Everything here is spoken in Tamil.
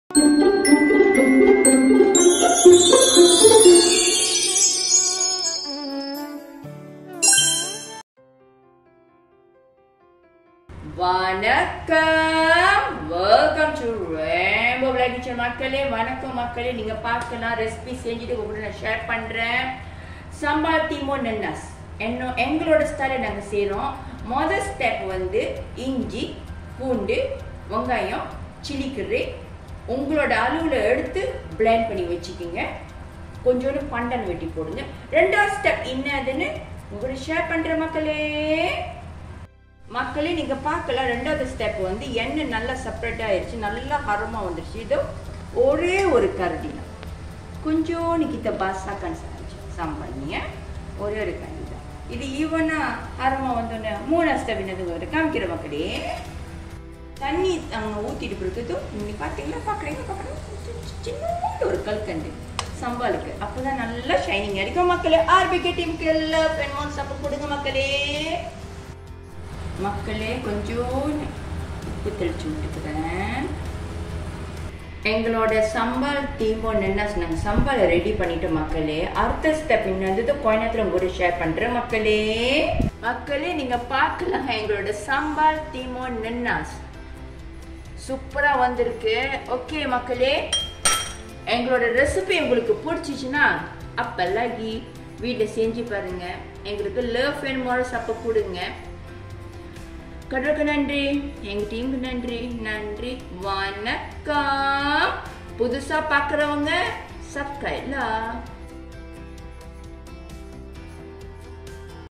வணக்கம் welcome to rainbow black kitchen மக்களே வணக்கம் மக்களே நீங்க பார்க்கலாம் ரெசிபி செஞ்சுட்டு உங்களோட நான் ஷேர் பண்றேன் சம்பார் தீமோ நென்னாஸ் என்ன எங்களோட ஸ்டைல நாங்க செய்றோம் முதல் ஸ்டெப் வந்து இஞ்சி பூண்டு வெங்காயம் சில்லி கறி உங்களோட அளவுல எடுத்து பிளெண்ட் பண்ணி வச்சுக்கிங்க கொஞ்சோண்டு பண்டன் வெட்டி போடுங்க ரெண்டாவது ஸ்டெப் என்னதுன்னு உங்களோட ஷேர் பண்ற மக்களே மக்களே நீங்க பார்க்கலாம் ரெண்டாவது ஸ்டெப் வந்து எண்ணெய் நல்லா செப்பரேட் ஆயிடுச்சு நல்லா ஹரமா வந்துருச்சு இது ஒரே ஒரு கரடி தான் கொஞ்சோண்டு கிட்ட பாசா கன்சாச்சு சாம்பானிய ஒரே ஒரு கரடி தான் இது ஈவனா ஹரமா வந்தோடனே மூணாவது ஸ்டெப் என்னது வருது காமிக்கிற மக்களே தண்ணி அங்கே ஊற்றிட்டு பிடிக்குது நீங்க பார்த்தீங்களா பார்க்குறீங்க பார்க்குறீங்க சின்ன ஒரு கல்கண்டு சம்பாலுக்கு அப்போதான் நல்லா ஷைனிங் அடிக்கும் மக்களே ஆர்பிகே டீமுக்கு எல்லாம் பெண்மான் சப்போர்ட் கொடுங்க மக்களே மக்களே கொஞ்சோண்டு உப்பு தெளிச்சு விட்டுக்கிறேன் எங்களோட சம்பல் தீம்போ என்ன நாங்கள் சம்பலை ரெடி பண்ணிட்டு மக்களே அடுத்த ஸ்டெப் என்னது கோயநத்தில் உங்களோட ஷேர் பண்ணுறேன் மக்களே மக்களே நீங்கள் பார்க்கலாம் எங்களோட சம்பால் தீமோ நென்னாஸ் சூப்பராக வந்திருக்கு ஓகே மக்களே எங்களோட ரெசிபி உங்களுக்கு பிடிச்சிச்சுன்னா அப்பெல்லாகி வீட்டில் செஞ்சு பாருங்க எங்களுக்கு லவ் வேணுமோட சப்ப கொடுங்க கடவுளுக்கு நன்றி எங்க டீமுக்கு நன்றி நன்றி வணக்கம் புதுசா பாக்குறவங்க சப்ஸ்கிரைப்லாம்